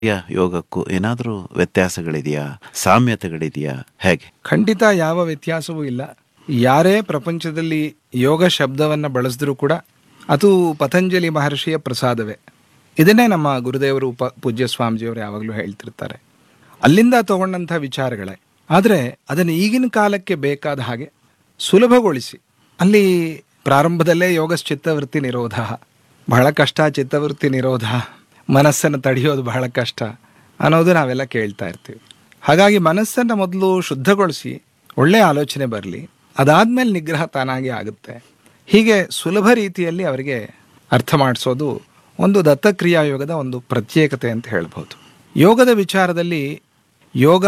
ಯೋಗಕ್ಕೂ ಏನಾದರೂ ವ್ಯತ್ಯಾಸಗಳಿದೆಯಾ ಸಾಮ್ಯತೆಗಳಿದೆಯಾ ಹೇಗೆ ಖಂಡಿತ ಯಾವ ವ್ಯತ್ಯಾಸವೂ ಇಲ್ಲ ಯಾರೇ ಪ್ರಪಂಚದಲ್ಲಿ ಯೋಗ ಶಬ್ದವನ್ನು ಬಳಸಿದ್ರೂ ಕೂಡ ಅದು ಪತಂಜಲಿ ಮಹರ್ಷಿಯ ಪ್ರಸಾದವೇ ಇದನ್ನೇ ನಮ್ಮ ಗುರುದೇವರು ಉಪ ಪೂಜ್ಯ ಸ್ವಾಮೀಜಿಯವರು ಯಾವಾಗಲೂ ಹೇಳ್ತಿರ್ತಾರೆ ಅಲ್ಲಿಂದ ತಗೊಂಡಂಥ ವಿಚಾರಗಳೇ ಆದರೆ ಅದನ್ನು ಈಗಿನ ಕಾಲಕ್ಕೆ ಬೇಕಾದ ಹಾಗೆ ಸುಲಭಗೊಳಿಸಿ ಅಲ್ಲಿ ಪ್ರಾರಂಭದಲ್ಲೇ ಯೋಗ ಚಿತ್ತವೃತ್ತಿ ನಿರೋಧ ಬಹಳ ಕಷ್ಟ ಚಿತ್ತವೃತ್ತಿ ನಿರೋಧ ಮನಸ್ಸನ್ನು ತಡೆಯೋದು ಬಹಳ ಕಷ್ಟ ಅನ್ನೋದು ನಾವೆಲ್ಲ ಕೇಳ್ತಾ ಇರ್ತೀವಿ ಹಾಗಾಗಿ ಮನಸ್ಸನ್ನು ಮೊದಲು ಶುದ್ಧಗೊಳಿಸಿ ಒಳ್ಳೆಯ ಆಲೋಚನೆ ಬರಲಿ ಅದಾದ್ಮೇಲೆ ನಿಗ್ರಹ ತಾನಾಗಿ ಆಗುತ್ತೆ ಹೀಗೆ ಸುಲಭ ರೀತಿಯಲ್ಲಿ ಅವರಿಗೆ ಅರ್ಥ ಮಾಡಿಸೋದು ಒಂದು ದತ್ತಕ್ರಿಯಾ ಯೋಗದ ಒಂದು ಪ್ರತ್ಯೇಕತೆ ಅಂತ ಹೇಳ್ಬೋದು ಯೋಗದ ವಿಚಾರದಲ್ಲಿ ಯೋಗ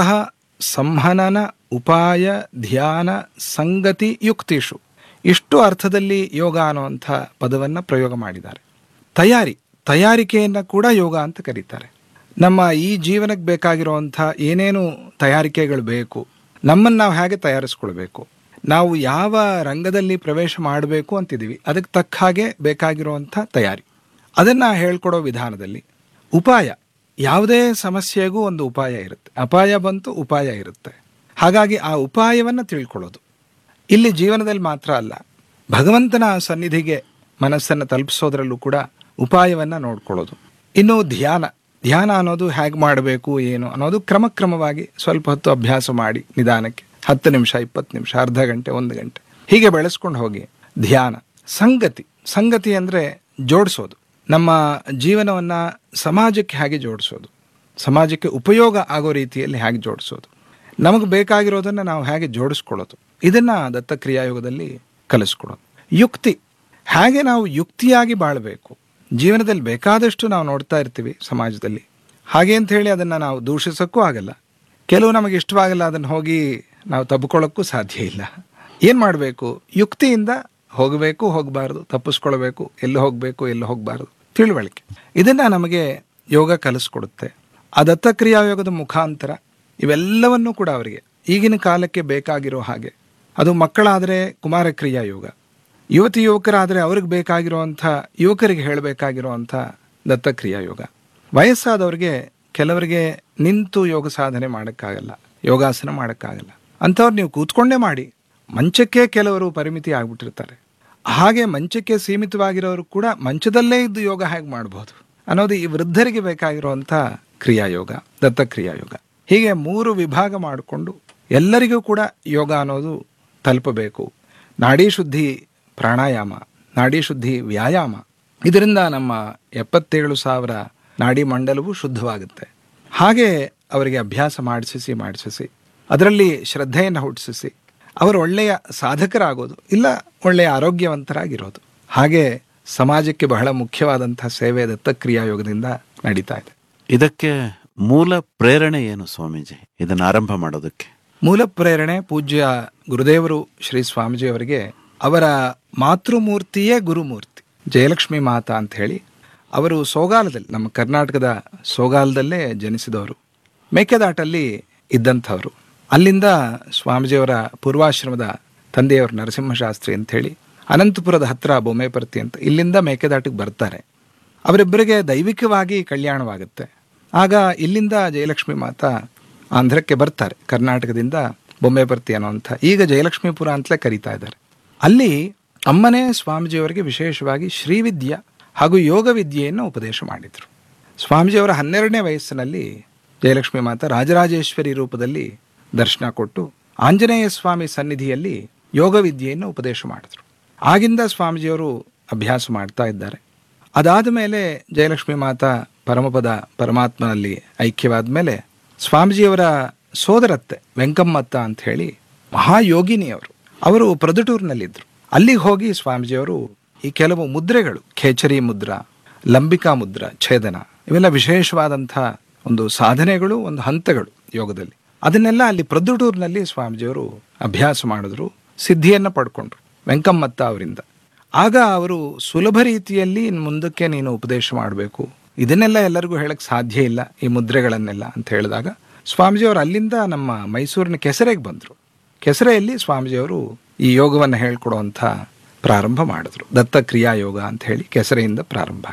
ಸಂಹನನ ಉಪಾಯ ಧ್ಯಾನ ಸಂಗತಿ ಯುಕ್ತಿಷು ಇಷ್ಟು ಅರ್ಥದಲ್ಲಿ ಯೋಗ ಅನ್ನುವಂಥ ಪದವನ್ನು ಪ್ರಯೋಗ ಮಾಡಿದ್ದಾರೆ ತಯಾರಿ ತಯಾರಿಕೆಯನ್ನು ಕೂಡ ಯೋಗ ಅಂತ ಕರೀತಾರೆ ನಮ್ಮ ಈ ಜೀವನಕ್ಕೆ ಬೇಕಾಗಿರುವಂಥ ಏನೇನು ತಯಾರಿಕೆಗಳು ಬೇಕು ನಮ್ಮನ್ನು ನಾವು ಹೇಗೆ ತಯಾರಿಸ್ಕೊಳ್ಬೇಕು ನಾವು ಯಾವ ರಂಗದಲ್ಲಿ ಪ್ರವೇಶ ಮಾಡಬೇಕು ಅಂತಿದ್ದೀವಿ ಅದಕ್ಕೆ ತಕ್ಕ ಹಾಗೆ ಬೇಕಾಗಿರುವಂಥ ತಯಾರಿ ಅದನ್ನು ಹೇಳ್ಕೊಡೋ ವಿಧಾನದಲ್ಲಿ ಉಪಾಯ ಯಾವುದೇ ಸಮಸ್ಯೆಗೂ ಒಂದು ಉಪಾಯ ಇರುತ್ತೆ ಅಪಾಯ ಬಂತು ಉಪಾಯ ಇರುತ್ತೆ ಹಾಗಾಗಿ ಆ ಉಪಾಯವನ್ನು ತಿಳ್ಕೊಳ್ಳೋದು ಇಲ್ಲಿ ಜೀವನದಲ್ಲಿ ಮಾತ್ರ ಅಲ್ಲ ಭಗವಂತನ ಸನ್ನಿಧಿಗೆ ಮನಸ್ಸನ್ನು ತಲುಪಿಸೋದ್ರಲ್ಲೂ ಕೂಡ ಉಪಾಯವನ್ನು ನೋಡ್ಕೊಳ್ಳೋದು ಇನ್ನು ಧ್ಯಾನ ಧ್ಯಾನ ಅನ್ನೋದು ಹೇಗೆ ಮಾಡಬೇಕು ಏನು ಅನ್ನೋದು ಕ್ರಮಕ್ರಮವಾಗಿ ಸ್ವಲ್ಪ ಹೊತ್ತು ಅಭ್ಯಾಸ ಮಾಡಿ ನಿಧಾನಕ್ಕೆ ಹತ್ತು ನಿಮಿಷ ಇಪ್ಪತ್ತು ನಿಮಿಷ ಅರ್ಧ ಗಂಟೆ ಒಂದು ಗಂಟೆ ಹೀಗೆ ಬೆಳೆಸ್ಕೊಂಡು ಹೋಗಿ ಧ್ಯಾನ ಸಂಗತಿ ಸಂಗತಿ ಅಂದರೆ ಜೋಡಿಸೋದು ನಮ್ಮ ಜೀವನವನ್ನು ಸಮಾಜಕ್ಕೆ ಹೇಗೆ ಜೋಡಿಸೋದು ಸಮಾಜಕ್ಕೆ ಉಪಯೋಗ ಆಗೋ ರೀತಿಯಲ್ಲಿ ಹೇಗೆ ಜೋಡಿಸೋದು ನಮಗೆ ಬೇಕಾಗಿರೋದನ್ನು ನಾವು ಹೇಗೆ ಜೋಡಿಸ್ಕೊಳ್ಳೋದು ಇದನ್ನು ದತ್ತಕ್ರಿಯಾಯೋಗದಲ್ಲಿ ಕಲಿಸ್ಕೊಡೋದು ಯುಕ್ತಿ ಹೇಗೆ ನಾವು ಯುಕ್ತಿಯಾಗಿ ಬಾಳಬೇಕು ಜೀವನದಲ್ಲಿ ಬೇಕಾದಷ್ಟು ನಾವು ನೋಡ್ತಾ ಇರ್ತೀವಿ ಸಮಾಜದಲ್ಲಿ ಹಾಗೆ ಅಂತ ಹೇಳಿ ಅದನ್ನು ನಾವು ದೂಷಿಸೋಕ್ಕೂ ಆಗಲ್ಲ ಕೆಲವು ನಮಗೆ ಇಷ್ಟವಾಗಲ್ಲ ಅದನ್ನು ಹೋಗಿ ನಾವು ತಬ್ಕೊಳ್ಳೋಕ್ಕೂ ಸಾಧ್ಯ ಇಲ್ಲ ಏನು ಮಾಡಬೇಕು ಯುಕ್ತಿಯಿಂದ ಹೋಗಬೇಕು ಹೋಗಬಾರ್ದು ತಪ್ಪಿಸ್ಕೊಳ್ಬೇಕು ಎಲ್ಲಿ ಹೋಗಬೇಕು ಎಲ್ಲಿ ಹೋಗಬಾರ್ದು ತಿಳುವಳಿಕೆ ಇದನ್ನು ನಮಗೆ ಯೋಗ ಕಲಿಸ್ಕೊಡುತ್ತೆ ಆ ದತ್ತಕ್ರಿಯಾ ಯೋಗದ ಮುಖಾಂತರ ಇವೆಲ್ಲವನ್ನೂ ಕೂಡ ಅವರಿಗೆ ಈಗಿನ ಕಾಲಕ್ಕೆ ಬೇಕಾಗಿರೋ ಹಾಗೆ ಅದು ಮಕ್ಕಳಾದರೆ ಕುಮಾರಕ್ರಿಯಾ ಯೋಗ ಯುವತಿ ಯುವಕರಾದರೆ ಅವ್ರಿಗೆ ಬೇಕಾಗಿರುವಂಥ ಯುವಕರಿಗೆ ಹೇಳಬೇಕಾಗಿರುವಂಥ ದತ್ತಕ್ರಿಯಾ ಯೋಗ ವಯಸ್ಸಾದವ್ರಿಗೆ ಕೆಲವರಿಗೆ ನಿಂತು ಯೋಗ ಸಾಧನೆ ಮಾಡೋಕ್ಕಾಗಲ್ಲ ಯೋಗಾಸನ ಮಾಡೋಕ್ಕಾಗಲ್ಲ ಅಂಥವ್ರು ನೀವು ಕೂತ್ಕೊಂಡೇ ಮಾಡಿ ಮಂಚಕ್ಕೆ ಕೆಲವರು ಪರಿಮಿತಿ ಆಗ್ಬಿಟ್ಟಿರ್ತಾರೆ ಹಾಗೆ ಮಂಚಕ್ಕೆ ಸೀಮಿತವಾಗಿರೋರು ಕೂಡ ಮಂಚದಲ್ಲೇ ಇದ್ದು ಯೋಗ ಹೇಗೆ ಮಾಡ್ಬೋದು ಅನ್ನೋದು ಈ ವೃದ್ಧರಿಗೆ ಬೇಕಾಗಿರುವಂಥ ಕ್ರಿಯಾಯೋಗ ದತ್ತಕ್ರಿಯಾಯೋಗ ಹೀಗೆ ಮೂರು ವಿಭಾಗ ಮಾಡಿಕೊಂಡು ಎಲ್ಲರಿಗೂ ಕೂಡ ಯೋಗ ಅನ್ನೋದು ತಲುಪಬೇಕು ನಾಡಿ ಶುದ್ಧಿ ಪ್ರಾಣಾಯಾಮ ನಾಡಿ ಶುದ್ಧಿ ವ್ಯಾಯಾಮ ಇದರಿಂದ ನಮ್ಮ ಎಪ್ಪತ್ತೇಳು ಸಾವಿರ ನಾಡಿ ಮಂಡಲವು ಶುದ್ಧವಾಗುತ್ತೆ ಹಾಗೆ ಅವರಿಗೆ ಅಭ್ಯಾಸ ಮಾಡಿಸಿಸಿ ಮಾಡಿಸಿಸಿ ಅದರಲ್ಲಿ ಶ್ರದ್ಧೆಯನ್ನು ಹುಟ್ಟಿಸಿಸಿ ಅವರು ಒಳ್ಳೆಯ ಸಾಧಕರಾಗೋದು ಇಲ್ಲ ಒಳ್ಳೆಯ ಆರೋಗ್ಯವಂತರಾಗಿರೋದು ಹಾಗೆ ಸಮಾಜಕ್ಕೆ ಬಹಳ ಮುಖ್ಯವಾದಂಥ ಸೇವೆ ದತ್ತಕ್ರಿಯಾ ಯೋಗದಿಂದ ನಡೀತಾ ಇದೆ ಇದಕ್ಕೆ ಮೂಲ ಪ್ರೇರಣೆ ಏನು ಸ್ವಾಮೀಜಿ ಇದನ್ನು ಆರಂಭ ಮಾಡೋದಕ್ಕೆ ಮೂಲ ಪ್ರೇರಣೆ ಪೂಜ್ಯ ಗುರುದೇವರು ಶ್ರೀ ಸ್ವಾಮೀಜಿಯವರಿಗೆ ಅವರ ಮಾತೃಮೂರ್ತಿಯೇ ಗುರುಮೂರ್ತಿ ಜಯಲಕ್ಷ್ಮಿ ಮಾತಾ ಅಂತ ಹೇಳಿ ಅವರು ಸೋಗಾಲದಲ್ಲಿ ನಮ್ಮ ಕರ್ನಾಟಕದ ಸೋಗಾಲದಲ್ಲೇ ಜನಿಸಿದವರು ಮೇಕೆದಾಟಲ್ಲಿ ಇದ್ದಂಥವರು ಅಲ್ಲಿಂದ ಸ್ವಾಮೀಜಿಯವರ ಪೂರ್ವಾಶ್ರಮದ ತಂದೆಯವರು ನರಸಿಂಹಶಾಸ್ತ್ರಿ ಅಂತ ಹೇಳಿ ಅನಂತಪುರದ ಹತ್ರ ಬೊಮ್ಮೆಪರ್ತಿ ಅಂತ ಇಲ್ಲಿಂದ ಮೇಕೆದಾಟಿಗೆ ಬರ್ತಾರೆ ಅವರಿಬ್ಬರಿಗೆ ದೈವಿಕವಾಗಿ ಕಲ್ಯಾಣವಾಗುತ್ತೆ ಆಗ ಇಲ್ಲಿಂದ ಜಯಲಕ್ಷ್ಮಿ ಮಾತಾ ಆಂಧ್ರಕ್ಕೆ ಬರ್ತಾರೆ ಕರ್ನಾಟಕದಿಂದ ಬೊಮ್ಮೆಪರ್ತಿ ಅನ್ನೋಂಥ ಈಗ ಜಯಲಕ್ಷ್ಮೀಪುರ ಅಂತಲೇ ಕರೀತಾ ಇದ್ದಾರೆ ಅಲ್ಲಿ ಅಮ್ಮನೇ ಸ್ವಾಮೀಜಿಯವರಿಗೆ ವಿಶೇಷವಾಗಿ ಶ್ರೀವಿದ್ಯಾ ಹಾಗೂ ಯೋಗ ವಿದ್ಯೆಯನ್ನು ಉಪದೇಶ ಮಾಡಿದರು ಸ್ವಾಮೀಜಿಯವರ ಹನ್ನೆರಡನೇ ವಯಸ್ಸಿನಲ್ಲಿ ಜಯಲಕ್ಷ್ಮಿ ಮಾತಾ ರಾಜರಾಜೇಶ್ವರಿ ರೂಪದಲ್ಲಿ ದರ್ಶನ ಕೊಟ್ಟು ಆಂಜನೇಯ ಸ್ವಾಮಿ ಸನ್ನಿಧಿಯಲ್ಲಿ ಯೋಗ ವಿದ್ಯೆಯನ್ನು ಉಪದೇಶ ಮಾಡಿದ್ರು ಆಗಿಂದ ಸ್ವಾಮೀಜಿಯವರು ಅಭ್ಯಾಸ ಮಾಡ್ತಾ ಇದ್ದಾರೆ ಅದಾದ ಮೇಲೆ ಜಯಲಕ್ಷ್ಮಿ ಮಾತಾ ಪರಮಪದ ಪರಮಾತ್ಮನಲ್ಲಿ ಐಕ್ಯವಾದ ಮೇಲೆ ಸ್ವಾಮೀಜಿಯವರ ಸೋದರತ್ತೆ ವೆಂಕಮ್ಮತ್ತ ಅಂತ ಹೇಳಿ ಮಹಾಯೋಗಿನಿಯವರು ಅವರು ಪ್ರೊದಟೂರ್ನಲ್ಲಿದ್ದರು ಅಲ್ಲಿಗೆ ಹೋಗಿ ಸ್ವಾಮೀಜಿಯವರು ಈ ಕೆಲವು ಮುದ್ರೆಗಳು ಖೇಚರಿ ಮುದ್ರಾ ಲಂಬಿಕಾ ಮುದ್ರಾ ಛೇದನ ಇವೆಲ್ಲ ವಿಶೇಷವಾದಂಥ ಒಂದು ಸಾಧನೆಗಳು ಒಂದು ಹಂತಗಳು ಯೋಗದಲ್ಲಿ ಅದನ್ನೆಲ್ಲ ಅಲ್ಲಿ ಪ್ರೊದ್ದುಟೂರಿನಲ್ಲಿ ಸ್ವಾಮೀಜಿಯವರು ಅಭ್ಯಾಸ ಮಾಡಿದ್ರು ಸಿದ್ಧಿಯನ್ನು ಪಡ್ಕೊಂಡ್ರು ವೆಂಕಮ್ಮತ್ತ ಅವರಿಂದ ಆಗ ಅವರು ಸುಲಭ ರೀತಿಯಲ್ಲಿ ಇನ್ನು ಮುಂದಕ್ಕೆ ನೀನು ಉಪದೇಶ ಮಾಡಬೇಕು ಇದನ್ನೆಲ್ಲ ಎಲ್ಲರಿಗೂ ಹೇಳಕ್ ಸಾಧ್ಯ ಇಲ್ಲ ಈ ಮುದ್ರೆಗಳನ್ನೆಲ್ಲ ಅಂತ ಹೇಳಿದಾಗ ಸ್ವಾಮೀಜಿಯವರು ಅಲ್ಲಿಂದ ನಮ್ಮ ಮೈಸೂರಿನ ಕೆಸರೆಗೆ ಬಂದರು ಕೆಸರೆಯಲ್ಲಿ ಸ್ವಾಮೀಜಿಯವರು ಈ ಯೋಗವನ್ನು ಹೇಳ್ಕೊಡುವಂಥ ಪ್ರಾರಂಭ ಮಾಡಿದ್ರು ದತ್ತ ಕ್ರಿಯಾ ಯೋಗ ಅಂತ ಹೇಳಿ ಕೆಸರೆಯಿಂದ ಪ್ರಾರಂಭ ಆಯಿತು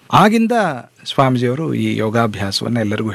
ಆಗಿಂದ ಸ್ವಾಮೀಜಿಯವರು ಈ ಯೋಗಾಭ್ಯಾಸವನ್ನು ಎಲ್ಲರಿಗೂ